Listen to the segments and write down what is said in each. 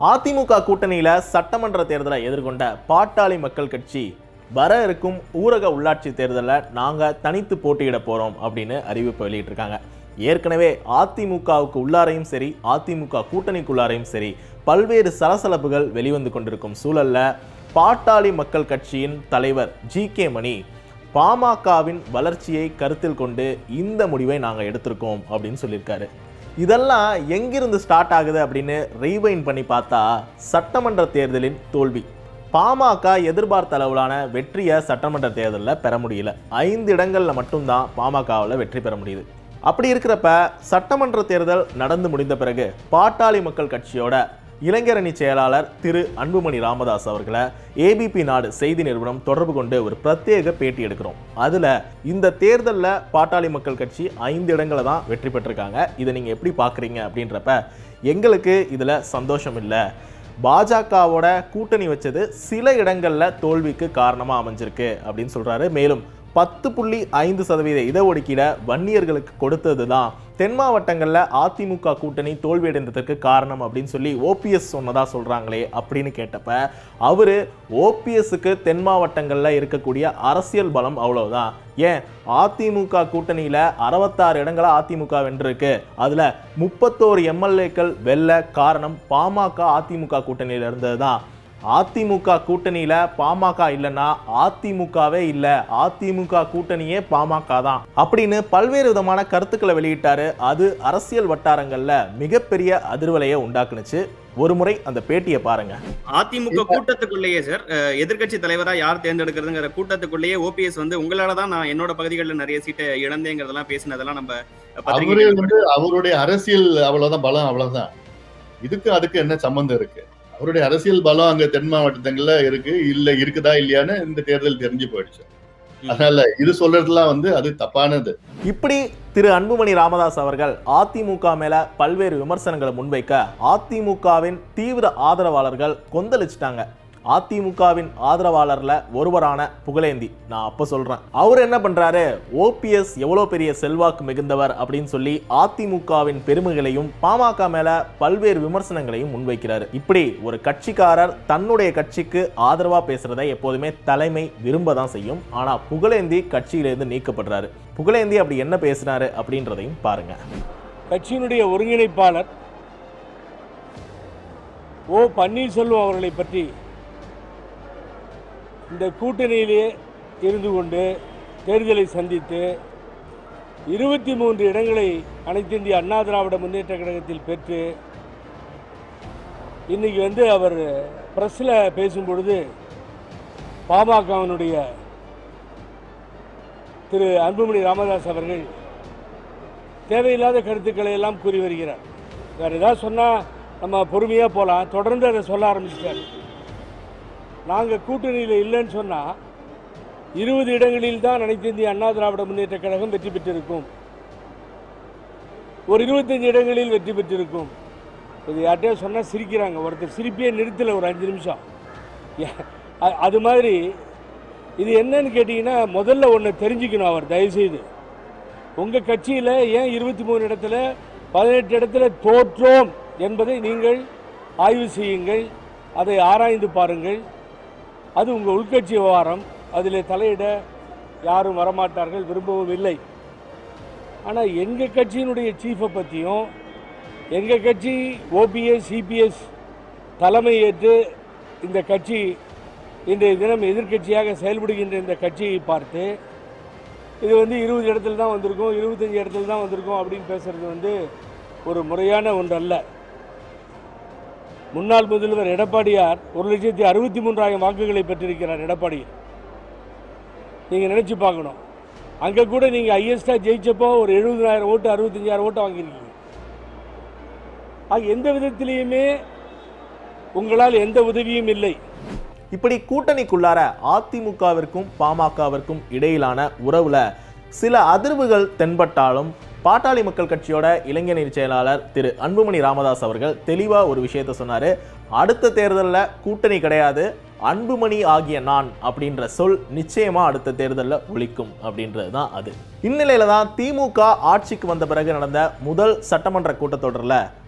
அதிமுக கூட்டணியில சட்டமன்ற தேர்தலை எதிர்கொண்ட பாட்டாளி மக்கள் கட்சி வர இருக்கும் ஊரக உள்ளாட்சி தேர்தலில் நாங்கள் தனித்து போட்டியிட போகிறோம் அப்படின்னு அறிவிப்பு வெளியிட்டிருக்காங்க ஏற்கனவே அதிமுகவுக்கு உள்ளாரையும் சரி அதிமுக கூட்டணிக்குள்ளாரையும் சரி பல்வேறு சலசலப்புகள் வெளிவந்து கொண்டிருக்கும் சூழல்ல பாட்டாளி மக்கள் கட்சியின் தலைவர் ஜி கே மணி பாமகவின் வளர்ச்சியை கருத்தில் கொண்டு இந்த முடிவை நாங்கள் எடுத்திருக்கோம் அப்படின்னு சொல்லியிருக்காரு இதெல்லாம் எங்கிருந்து ஸ்டார்ட் ஆகுது அப்படின்னு ரீவைன் பண்ணி பார்த்தா சட்டமன்ற தேர்தலின் தோல்வி பாமக எதிர்பார்த்த அளவிலான வெற்றியை சட்டமன்ற தேர்தலில் பெற முடியல ஐந்து இடங்களில் மட்டும்தான் பாமகவில் வெற்றி பெற முடியுது அப்படி இருக்கிறப்ப சட்டமன்ற தேர்தல் நடந்து முடிந்த பிறகு பாட்டாளி மக்கள் கட்சியோட இளைஞரணி செயலாளர் திரு அன்புமணி ராமதாஸ் அவர்களை ஏபிபி நாடு செய்தி நிறுவனம் தொடர்பு கொண்டு ஒரு பிரத்யேக பேட்டி எடுக்கிறோம் அதில் இந்த தேர்தலில் பாட்டாளி மக்கள் கட்சி ஐந்து இடங்களை தான் வெற்றி பெற்றிருக்காங்க இதை நீங்கள் எப்படி பார்க்குறீங்க அப்படின்றப்ப எங்களுக்கு இதில் சந்தோஷம் இல்லை பாஜகவோட கூட்டணி வச்சது சில இடங்களில் தோல்விக்கு காரணமாக அமைஞ்சிருக்கு அப்படின்னு சொல்கிறாரு மேலும் பத்து புள்ளி ஐந்து சதவீத இடஒதுக்கீடை வன்னியர்களுக்கு கொடுத்தது தான் தென் மாவட்டங்களில் அதிமுக கூட்டணி தோல்வியடைந்ததற்கு காரணம் அப்படின்னு சொல்லி ஓபிஎஸ் சொன்னதா சொல்கிறாங்களே அப்படின்னு கேட்டப்ப அவர் ஓபிஎஸ்க்கு தென் மாவட்டங்களில் இருக்கக்கூடிய அரசியல் பலம் அவ்வளவுதான் ஏன் அதிமுக கூட்டணியில் அறுபத்தாறு இடங்களா அதிமுக வென்றிருக்கு அதில் முப்பத்தோரு எம்எல்ஏக்கள் வெல்ல காரணம் பாமக அதிமுக கூட்டணியில் இருந்தது தான் அதிமுக கூட்டணியில பாமக இல்லைன்னா அதிமுகவே இல்ல அதிமுக கூட்டணியே பாமக தான் அப்படின்னு பல்வேறு விதமான கருத்துக்களை வெளியிட்டாரு அது அரசியல் வட்டாரங்கள்ல மிகப்பெரிய அதிர்வலையை உண்டாக்குனுச்சு ஒரு முறை அந்த பேட்டியை பாருங்க அதிமுக கூட்டத்துக்குள்ளேயே சார் அஹ், எதிர்க்கட்சி தலைவரா யார் தேர்ந்தெடுக்கிறதுங்கிற கூட்டத்துக்குள்ளேயே ஓபிஎஸ் வந்து உங்களால தான் நான் என்னோட பகுதிகளில் நிறைய சீட்டை இழந்தேங்கிறதெல்லாம் பேசினதெல்லாம் நம்ம அவரு பத்திரிகை வந்து அவருடைய அரசியல் அவ்வளவுதான் பலம் அவ்வளவுதான் இதுக்கு அதுக்கு என்ன சம்பந்தம் இருக்கு அவருடைய அரசியல் பலம் அங்க தென் மாவட்டங்கள்ல இருக்கு இல்ல இருக்குதா இல்லையான்னு இந்த தேர்தல் தெரிஞ்சு போயிடுச்சு அதனால இது சொல்றதுலாம் வந்து அது தப்பானது இப்படி திரு அன்புமணி ராமதாஸ் அவர்கள் அதிமுக மேல பல்வேறு விமர்சனங்களை முன்வைக்க அதிமுகவின் தீவிர ஆதரவாளர்கள் கொந்தளிச்சிட்டாங்க அதிமுகவின் ஆதரவாளர்ல ஒருவரான புகழேந்தி நான் அப்ப சொல்றேன் அவர் என்ன பண்றாரு ஓபிஎஸ் எவ்வளவு பெரிய செல்வாக்கு மிகுந்தவர் அப்படின்னு சொல்லி அதிமுகவின் பெருமைகளையும் பாமக மேல பல்வேறு விமர்சனங்களையும் முன்வைக்கிறாரு இப்படி ஒரு கட்சிக்காரர் தன்னுடைய கட்சிக்கு ஆதரவா பேசுறதை எப்போதுமே தலைமை விரும்ப தான் செய்யும் ஆனா புகழேந்தி கட்சியிலிருந்து நீக்கப்படுறாரு புகழேந்தி அப்படி என்ன பேசினாரு அப்படின்றதையும் பாருங்க கட்சியினுடைய ஒருங்கிணைப்பாளர் ஓ பன்னீர்செல்வம் அவர்களை பற்றி இந்த கூட்டணியிலே இருந்து கொண்டு தேர்தலை சந்தித்து இருபத்தி மூன்று இடங்களை அனைத்து இந்திய அண்ணா திராவிட முன்னேற்ற கழகத்தில் பெற்று இன்னைக்கு வந்து அவர் ப்ரெஸ்ஸில் பேசும்பொழுது பாமகவினுடைய திரு அன்புமணி ராமதாஸ் அவர்கள் தேவையில்லாத கருத்துக்களை எல்லாம் கூறி வருகிறார் வேறு ஏதாவது சொன்னால் நம்ம பொறுமையாக போகலாம் தொடர்ந்து அதை சொல்ல ஆரம்பிச்சிட்டார் நாங்கள் கூட்டணியில் இல்லைன்னு சொன்னால் இருபது இடங்களில் தான் அனைத்து இந்திய அண்ணா திராவிட முன்னேற்ற கழகம் வெற்றி பெற்றிருக்கும் ஒரு இருபத்தஞ்சு இடங்களில் வெற்றி பெற்றிருக்கும் இது யார்கிட்டயோ சொன்னால் சிரிக்கிறாங்க ஒருத்தர் சிரிப்பே நிறுத்தலை ஒரு அஞ்சு நிமிஷம் ஏ- அ- அது மாதிரி இது என்னன்னு கேட்டிங்கன்னா முதல்ல ஒன்று தெரிஞ்சுக்கணும் அவர் தயவுசெய்து உங்கள் கட்சியில் ஏன் இருபத்தி மூணு இடத்துல பதினெட்டு இடத்துல தோற்றோம் என்பதை நீங்கள் ஆய்வு செய்யுங்கள் அதை ஆராய்ந்து பாருங்கள் அது உங்கள் உள்கட்சி விவகாரம் அதில் தலையிட யாரும் வரமாட்டார்கள் விரும்பவும் இல்லை ஆனால் எங்கள் கட்சியினுடைய சீஃபை பற்றியும் எங்கள் கட்சி ஓபிஎஸ் சிபிஎஸ் தலைமை ஏற்று இந்த கட்சி இன்றைய தினம் எதிர்க்கட்சியாக செயல்படுகின்ற இந்த கட்சியை பார்த்து இது வந்து இருபது இடத்துல தான் வந்திருக்கும் இருபத்தஞ்சி இடத்துல தான் வந்திருக்கும் அப்படின்னு பேசுறது வந்து ஒரு முறையான ஒன்று அல்ல முன்னாள் முதல்வர் எடப்பாடியார் ஒரு லட்சத்தி அறுபத்தி மூன்றாயிரம் வாக்குகளை பெற்றிருக்கிறார் எடப்பாடியார் நீங்கள் நினச்சி பார்க்கணும் அங்கே கூட நீங்கள் ஹையஸ்டாக ஜெயிச்சப்போ ஒரு எழுபதாயிரம் ஓட்டு அறுபத்தஞ்சாயிரம் ஓட்டு வாங்கியிருக்கீங்க ஆக எந்த விதத்திலையுமே உங்களால் எந்த உதவியும் இல்லை இப்படி கூட்டணிக்குள்ளார அதிமுகவிற்கும் பாமகவிற்கும் இடையிலான உறவுல சில அதிர்வுகள் தென்பட்டாலும் பாட்டாளி மக்கள் கட்சியோட இளைஞரணி செயலாளர் திரு அன்புமணி ராமதாஸ் அவர்கள் தெளிவா ஒரு விஷயத்த சொன்னாரு அடுத்த தேர்தலில் கூட்டணி கிடையாது அன்புமணி ஆகிய நான் அப்படின்ற சொல் நிச்சயமா அடுத்த தேர்தலில் ஒழிக்கும் அப்படின்றது தான் அது இந்நிலையில தான் திமுக ஆட்சிக்கு வந்த பிறகு நடந்த முதல் சட்டமன்ற கூட்டத்தொடரில்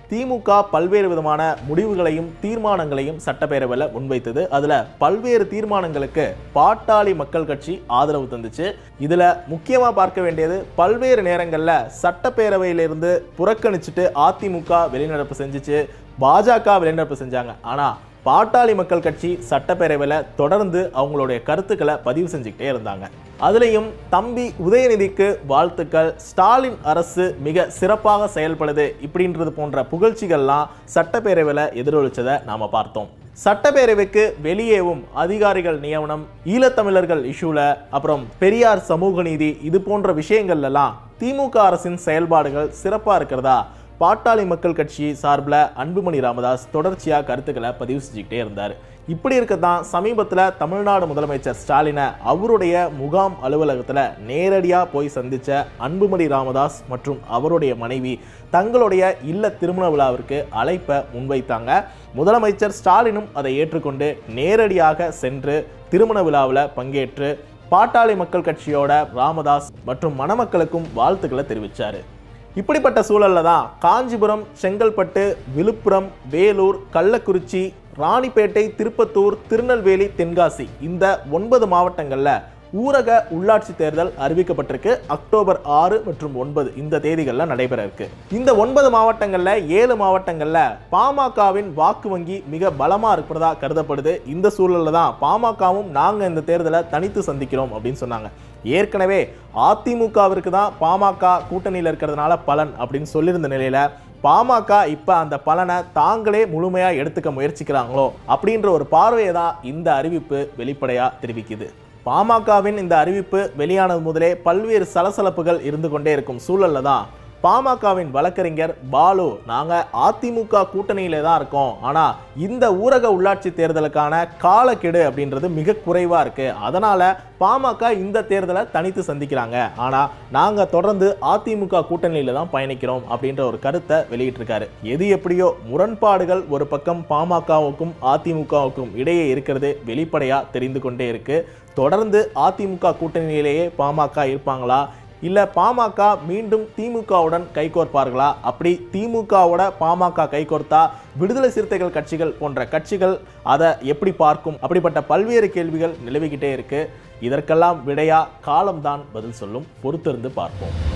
திமுக பல்வேறு விதமான முடிவுகளையும் தீர்மானங்களையும் சட்டப்பேரவையில் முன்வைத்தது அதுல பல்வேறு தீர்மானங்களுக்கு பாட்டாளி மக்கள் கட்சி ஆதரவு தந்துச்சு இதுல முக்கியமா பார்க்க வேண்டியது பல்வேறு நேரங்கள்ல சட்டப்பேரவையிலிருந்து புறக்கணிச்சுட்டு அதிமுக வெளிநடப்பு செஞ்சுச்சு பாஜக வெளிநடப்பு செஞ்சாங்க ஆனா பாட்டாளி மக்கள் கட்சி சட்டப்பேரவையில் தொடர்ந்து அவங்களுடைய கருத்துக்களை பதிவு செஞ்சுக்கிட்டே இருந்தாங்க அதுலேயும் தம்பி உதயநிதிக்கு வாழ்த்துக்கள் ஸ்டாலின் அரசு மிக சிறப்பாக செயல்படுது இப்படின்றது போன்ற புகழ்ச்சிகள்லாம் சட்டப்பேரவையில் எதிரொலிச்சதை நாம் பார்த்தோம் சட்டப்பேரவைக்கு வெளியேவும் அதிகாரிகள் நியமனம் ஈழத்தமிழர்கள் இஷ்யூல அப்புறம் பெரியார் சமூக நீதி இது போன்ற விஷயங்கள்லாம் திமுக அரசின் செயல்பாடுகள் சிறப்பாக இருக்கிறதா பாட்டாளி மக்கள் கட்சி சார்பில் அன்புமணி ராமதாஸ் தொடர்ச்சியாக கருத்துக்களை பதிவு செஞ்சுக்கிட்டே இருந்தார் இப்படி இருக்க தான் சமீபத்தில் தமிழ்நாடு முதலமைச்சர் ஸ்டாலினை அவருடைய முகாம் அலுவலகத்தில் நேரடியாக போய் சந்தித்த அன்புமணி ராமதாஸ் மற்றும் அவருடைய மனைவி தங்களுடைய இல்ல திருமண விழாவிற்கு அழைப்பை முன்வைத்தாங்க முதலமைச்சர் ஸ்டாலினும் அதை ஏற்றுக்கொண்டு நேரடியாக சென்று திருமண விழாவில் பங்கேற்று பாட்டாளி மக்கள் கட்சியோட ராமதாஸ் மற்றும் மணமக்களுக்கும் வாழ்த்துக்களை தெரிவித்தார் இப்படிப்பட்ட சூழல்ல தான் காஞ்சிபுரம் செங்கல்பட்டு விழுப்புரம் வேலூர் கள்ளக்குறிச்சி ராணிப்பேட்டை திருப்பத்தூர் திருநெல்வேலி தென்காசி இந்த ஒன்பது மாவட்டங்கள்ல ஊரக உள்ளாட்சி தேர்தல் அறிவிக்கப்பட்டிருக்கு அக்டோபர் ஆறு மற்றும் ஒன்பது இந்த தேதிகளில் நடைபெற இருக்கு இந்த ஒன்பது மாவட்டங்கள்ல ஏழு மாவட்டங்கள்ல பாமகவின் வாக்கு வங்கி மிக பலமா இருக்கிறதா கருதப்படுது இந்த சூழல்ல தான் பாமகவும் நாங்க இந்த தேர்தலை தனித்து சந்திக்கிறோம் அப்படின்னு சொன்னாங்க ஏற்கனவே அதிமுகவிற்கு தான் பாமக கூட்டணியில் இருக்கிறதுனால பலன் அப்படின்னு சொல்லியிருந்த நிலையில பாமக இப்ப அந்த பலனை தாங்களே முழுமையா எடுத்துக்க முயற்சிக்கிறாங்களோ அப்படின்ற ஒரு பார்வையை தான் இந்த அறிவிப்பு வெளிப்படையா தெரிவிக்குது பாமகவின் இந்த அறிவிப்பு வெளியானது முதலே பல்வேறு சலசலப்புகள் இருந்து கொண்டே இருக்கும் சூழல்ல தான் பாமகவின் வழக்கறிஞர் பாலு நாங்க அதிமுக கூட்டணியில தான் இருக்கோம் ஆனா இந்த ஊரக உள்ளாட்சி தேர்தலுக்கான காலக்கெடு அப்படின்றது மிக குறைவா இருக்கு அதனால பாமக இந்த தேர்தலை தனித்து சந்திக்கிறாங்க ஆனா நாங்க தொடர்ந்து அதிமுக கூட்டணியில தான் பயணிக்கிறோம் அப்படின்ற ஒரு கருத்தை வெளியிட்டிருக்காரு எது எப்படியோ முரண்பாடுகள் ஒரு பக்கம் பாமகவுக்கும் அதிமுகவுக்கும் இடையே இருக்கிறது வெளிப்படையா தெரிந்து கொண்டே இருக்கு தொடர்ந்து அதிமுக கூட்டணியிலேயே பாமக இருப்பாங்களா இல்ல பாமக மீண்டும் திமுகவுடன் கைகோர்ப்பார்களா அப்படி திமுகவோட பாமக கைகோர்த்தா விடுதலை சிறுத்தைகள் கட்சிகள் போன்ற கட்சிகள் அதை எப்படி பார்க்கும் அப்படிப்பட்ட பல்வேறு கேள்விகள் நிலவிக்கிட்டே இருக்கு இதற்கெல்லாம் விடையா காலம்தான் பதில் சொல்லும் பொறுத்திருந்து பார்ப்போம்